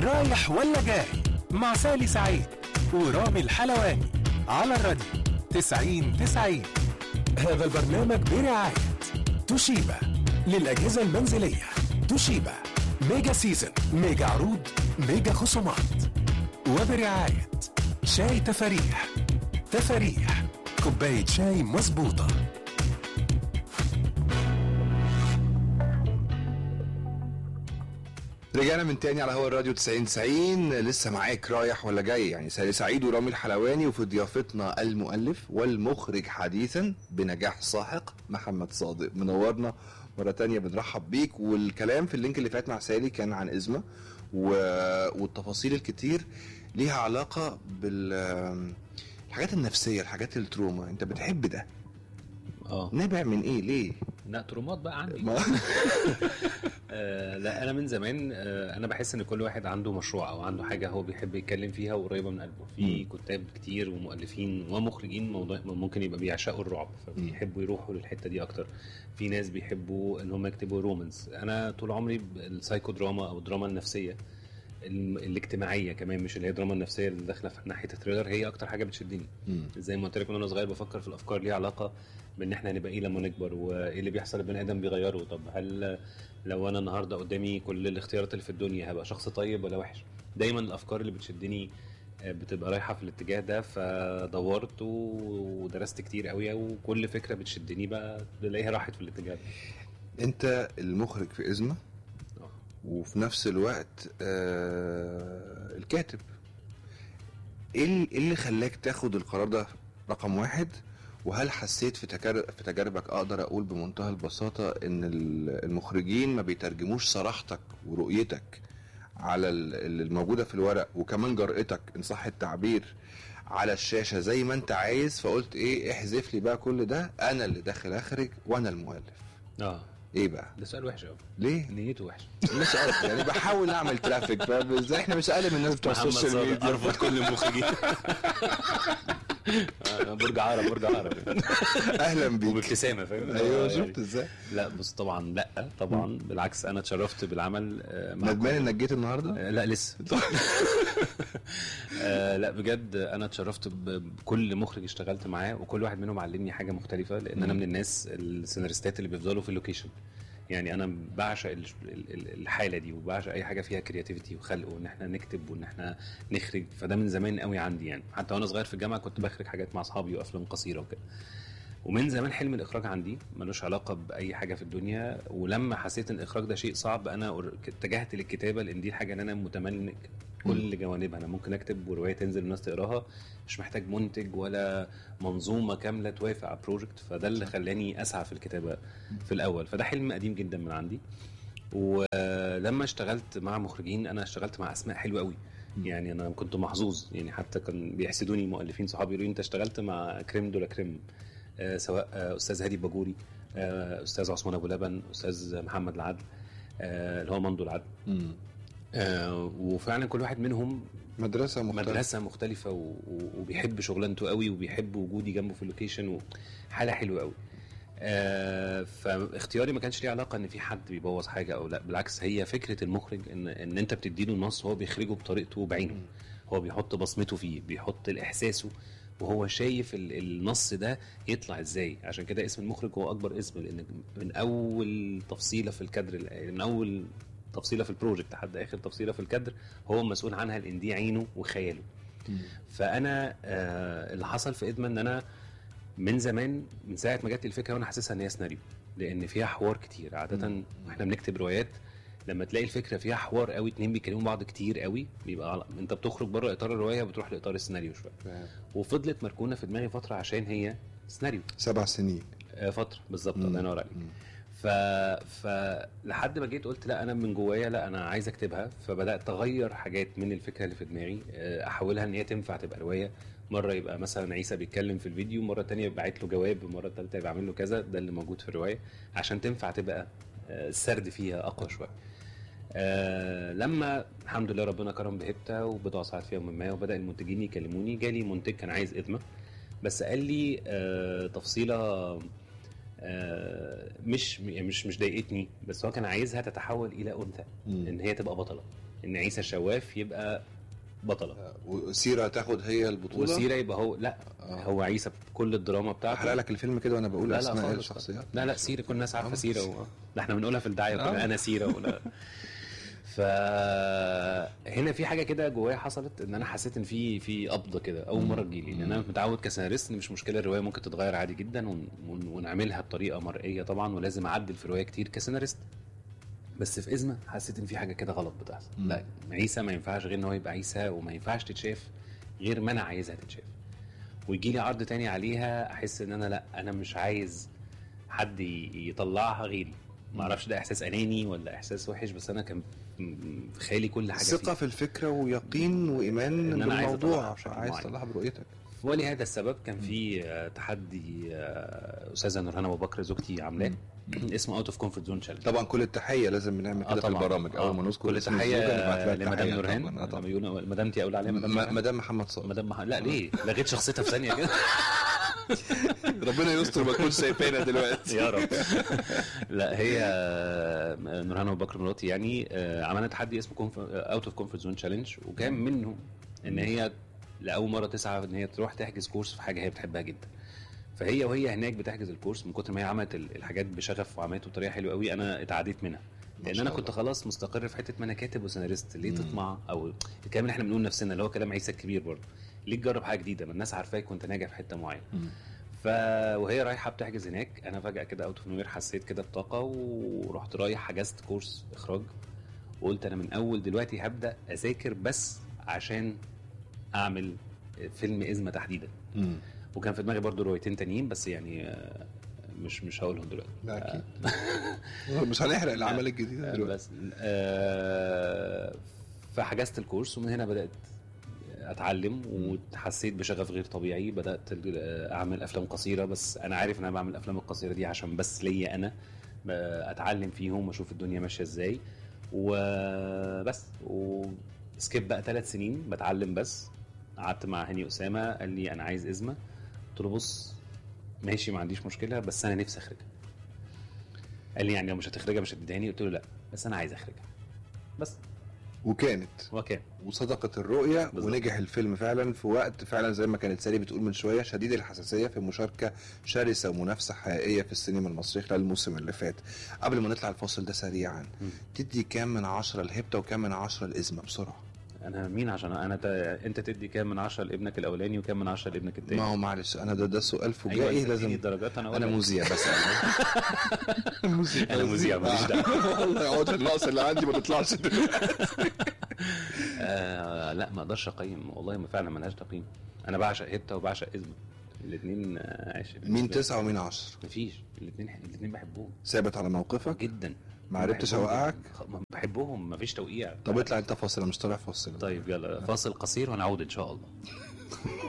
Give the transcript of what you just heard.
رايح ولا جاي مع سالي سعيد ورامي الحلواني على الراديو 90 90 هذا البرنامج برعاية توشيبا للأجهزة المنزلية توشيبا ميجا سيزن ميجا عروض ميجا خصومات وبرعاية شاي تفاريح تفاريح كوباية شاي مظبوطة رجعنا من تاني على هوا الراديو 90 90 لسه معاك رايح ولا جاي يعني سالي سعيد ورامي الحلواني وفي ضيافتنا المؤلف والمخرج حديثا بنجاح ساحق محمد صادق منورنا مرة تانية بنرحب بيك والكلام في اللينك اللي فات مع سالي كان عن إزمة و... والتفاصيل الكتير ليها علاقة بال الحاجات النفسية الحاجات التروما انت بتحب ده اه نابع من ايه ليه لا ترومات بقى عندي ما... آه لا انا من زمان آه انا بحس ان كل واحد عنده مشروع او عنده حاجه هو بيحب يتكلم فيها وقريبه من قلبه في كتاب كتير ومؤلفين ومخرجين موضوع ممكن يبقى بيعشقوا الرعب فبيحبوا يروحوا للحته دي اكتر في ناس بيحبوا ان هم يكتبوا رومانس انا طول عمري السايكو دراما او الدراما النفسيه الم- الاجتماعيه كمان مش اللي هي الدراما النفسيه اللي داخله في ناحيه الثريلر هي اكتر حاجه بتشدني مم. زي ما قلت لك من وانا صغير بفكر في الافكار ليها علاقه بان احنا هنبقى ايه لما نكبر وايه اللي بيحصل البني ادم بيغيره طب هل لو انا النهارده قدامي كل الاختيارات اللي في الدنيا هبقى شخص طيب ولا وحش دايما الافكار اللي بتشدني آه، بتبقى رايحه في الاتجاه ده فدورت و- ودرست كتير قوي وكل فكره بتشدني بقى بلاقيها راحت في الاتجاه ده انت المخرج في إزمة آه. وفي نفس الوقت آه الكاتب ايه ال- إيه اللي خلاك تاخد القرار ده رقم واحد وهل حسيت في تجار- في تجاربك اقدر اقول بمنتهى البساطه ان ال- المخرجين ما بيترجموش صراحتك ورؤيتك على ال- اللي الموجوده في الورق وكمان جرأتك ان صح التعبير على الشاشه زي ما انت عايز فقلت ايه احذف لي بقى كل ده انا اللي داخل اخرج وانا المؤلف اه ايه بقى ده سؤال وحش قوي ليه نيته وحشه مش قصدي يعني بحاول اعمل ترافيك فاهم ازاي احنا مش اقل من الناس بتوع محمد السوشيال صادق ميديا ارفض كل المخرجين آه، برج عرب برج عرب اهلا بيك وبابتسامه فاهم ايوه آه، شفت يعني. ازاي لا بص طبعا لا طبعا بالعكس انا اتشرفت بالعمل آه، مع ندمان انك جيت النهارده آه، لا لسه آه لا بجد انا اتشرفت ب- بكل مخرج اشتغلت معاه وكل واحد منهم علمني حاجه مختلفه لان انا من الناس السيناريستات اللي بيفضلوا في اللوكيشن يعني انا بعشق ال- ال- ال- الحاله دي وبعشق اي حاجه فيها كرياتيفيتي وخلق وان احنا نكتب وان احنا نخرج فده من زمان قوي عندي يعني حتى وانا صغير في الجامعه كنت بخرج حاجات مع اصحابي وافلام قصيره وكده ومن زمان حلم الاخراج عندي ملوش علاقه باي حاجه في الدنيا ولما حسيت ان الاخراج ده شيء صعب انا أر- اتجهت للكتابه لان دي الحاجه اللي انا متمنى كل جوانبها انا ممكن اكتب وروايه تنزل والناس تقراها مش محتاج منتج ولا منظومه كامله توافق على بروجكت فده اللي خلاني اسعى في الكتابه في الاول فده حلم قديم جدا من عندي ولما اشتغلت مع مخرجين انا اشتغلت مع اسماء حلوه قوي يعني انا كنت محظوظ يعني حتى كان بيحسدوني مؤلفين صحابي يقولوا لي انت اشتغلت مع كريم دولا كريم آه، سواء آه، استاذ هادي باجوري آه، استاذ عثمان ابو لبن استاذ محمد العدل آه، اللي هو مندو العدل آه، وفعلا كل واحد منهم مدرسه مختلفه مدرسه مختلفه و... و- وبيحب شغلانته قوي وبيحب وجودي جنبه في اللوكيشن وحاله حلوه قوي آه فاختياري ما كانش ليه علاقه ان في حد بيبوظ حاجه او لا بالعكس هي فكره المخرج ان ان انت بتديله النص وهو بيخرجه بطريقته وبعينه هو بيحط بصمته فيه بيحط الاحساسه وهو شايف ال- النص ده يطلع ازاي عشان كده اسم المخرج هو اكبر اسم لان من اول تفصيله في الكادر من اول تفصيله في البروجكت لحد اخر تفصيله في الكادر هو مسؤول عنها لان دي عينه وخياله فانا آه اللي حصل في ادمان ان انا من زمان من ساعه ما جات لي الفكره وانا حاسسها ان هي سيناريو لان فيها حوار كتير عاده واحنا بنكتب روايات لما تلاقي الفكره فيها حوار قوي اتنين بيكلموا بعض كتير قوي بيبقى على- انت بتخرج بره اطار الروايه بتروح لاطار السيناريو شويه فاهم. وفضلت مركونه في دماغي فتره عشان هي سيناريو سبع سنين آه، فتره بالظبط مم. الله ينور عليك مم. ف فلحد ما جيت قلت لا انا من جوايا لا انا عايز اكتبها فبدات اغير حاجات من الفكره اللي في دماغي آه، احولها ان هي تنفع تبقى روايه مره يبقى مثلا عيسى بيتكلم في الفيديو مره تانية بعت له جواب مره ثالثه يبقى عامل له كذا ده اللي موجود في الروايه عشان تنفع تبقى آه، السرد فيها اقوى شويه آه لما الحمد لله ربنا كرم بهبته وبضع ساعات في يوم ما وبدا المنتجين يكلموني جالي منتج كان عايز ادمه بس قال لي آه تفصيله آه مش يعني مش مش ضايقتني بس هو كان عايزها تتحول الى انثى مم. ان هي تبقى بطله ان عيسى الشواف يبقى بطله وسيره تاخد هي البطوله وسيره يبقى هو لا آه. هو عيسى بكل الدراما احرق بتاعته لك الفيلم كده وانا بقول لا لا اسماء خالص الشخصيات لا لا سيره كل الناس عارفه آه. سيره و... ده احنا بنقولها في الدعايه آه. كلها انا سيره ولا ف هنا في حاجه كده جوايا حصلت ان انا حسيت ان في في قبضه كده اول مره تجيلي لان انا متعود كسيناريست ان مش مشكله الروايه ممكن تتغير عادي جدا ون... ون... ونعملها بطريقه مرئيه طبعا ولازم اعدل في الروايه كتير كسيناريست بس في ازمه حسيت ان في حاجه كده غلط بتحصل مم. لا عيسى ما ينفعش غير ان هو يبقى عيسى وما ينفعش تتشاف غير ما انا عايزها تتشاف ويجي لي عرض تاني عليها احس ان انا لا انا مش عايز حد ي- يطلعها غيري ما اعرفش ده احساس اناني ولا احساس وحش بس انا كان في خيالي كل حاجه ثقه فيه. في الفكره ويقين وايمان إن أنا عايز بالموضوع أطلعها بشكل عايز معين. تطلعها برؤيتك ولهذا السبب كان في آه، تحدي آه، استاذه نورهان ابو بكر زوجتي عاملاه اسمه اوت اوف كومفورت زون تشالنج طبعا كل التحيه لازم بنعمل كده في البرامج اول ما نذكر كل اسم تحيه الزوجة نبعت لها لمدام تحية نورهان طبعاً. آه لما طبعاً. بيقولوا مدامتي اقول عليها مدام م- نورهان. مدام محمد صالح مدام مح... لا ليه لغيت شخصيتها في ثانيه كده ربنا يستر ما تكونش شايفانا دلوقتي يا رب لا هي آه، نورهان ابو بكر مراتي يعني آه، عملنا تحدي اسمه اوت اوف كومفورت زون تشالنج وكان منه ان هي لاول مره تسعى ان هي تروح تحجز كورس في حاجه هي بتحبها جدا فهي وهي هناك بتحجز الكورس من كتر ما هي عملت ال- الحاجات بشغف وعملته بطريقه حلوه قوي انا اتعديت منها ما لان شاء انا الله. كنت خلاص مستقر في حته ما انا كاتب وسيناريست ليه مم. تطمع او الكلام اللي احنا بنقول نفسنا اللي هو كلام عيسى الكبير برضه ليه تجرب حاجه جديده ما الناس عارفاك وانت ناجح في حته معينه ف وهي رايحه بتحجز هناك انا فجاه كده اوت اوف نوير حسيت كده بطاقه ورحت رايح حجزت كورس اخراج وقلت انا من اول دلوقتي هبدا اذاكر بس عشان اعمل فيلم ازمه تحديدا مم. وكان في دماغي برضو روايتين تانيين بس يعني آه، مش مش هقولهم دلوقتي لا اكيد مش هنحرق الاعمال الجديده آه، دلوقتي بس آه، فحجزت الكورس ومن هنا بدات اتعلم وحسيت بشغف غير طبيعي بدات ال- اعمل افلام قصيره بس انا عارف ان انا بعمل الافلام القصيره دي عشان بس ليا انا ب- اتعلم فيهم واشوف الدنيا ماشيه ازاي وبس وسكيب بقى ثلاث سنين بتعلم بس قعدت مع هاني اسامه قال لي انا عايز ازمه قلت له بص ماشي ما عنديش مشكله بس انا نفسي اخرجها قال لي يعني لو مش هتخرجها مش هتديهاني قلت له لا بس انا عايز اخرجها بس وكانت وكان وصدقت الرؤية بالظبط. ونجح الفيلم فعلا في وقت فعلا زي ما كانت سالي بتقول من شوية شديد الحساسية في مشاركة شرسة ومنافسة حقيقية في السينما المصرية خلال الموسم اللي فات قبل ما نطلع الفاصل ده سريعا مم. تدي كام من عشرة الهبتة وكام من عشرة الإزمة بسرعة انا مين عشان انا ت... انت تدي كام من عشرة لابنك الاولاني وكام من عشرة لابنك التاني ما هو معلش أنا ده ده سؤال فجائي أيوة لازم لازم الدرجات انا أنا أقولها. مذيع بسأل مذيع أنا مذيع، ماليش دعوة. الله يقعد النقص اللي عندي ما تطلعش آه لا ما اقدرش اقيم والله ما فعلا ملهاش تقييم انا بعشق هبته وبعشق ازمه الاثنين عايش مين تسعة ومين عشرة مفيش الاثنين الاثنين بحبهم ثابت على موقفك جدا ما عرفتش بحبهم أوقعك جداً. خ- بحبهم مفيش توقيع طب اطلع أنت فاصل أنا مش طالع فاصل طيب يلا فاصل قصير ونعود ان شاء الله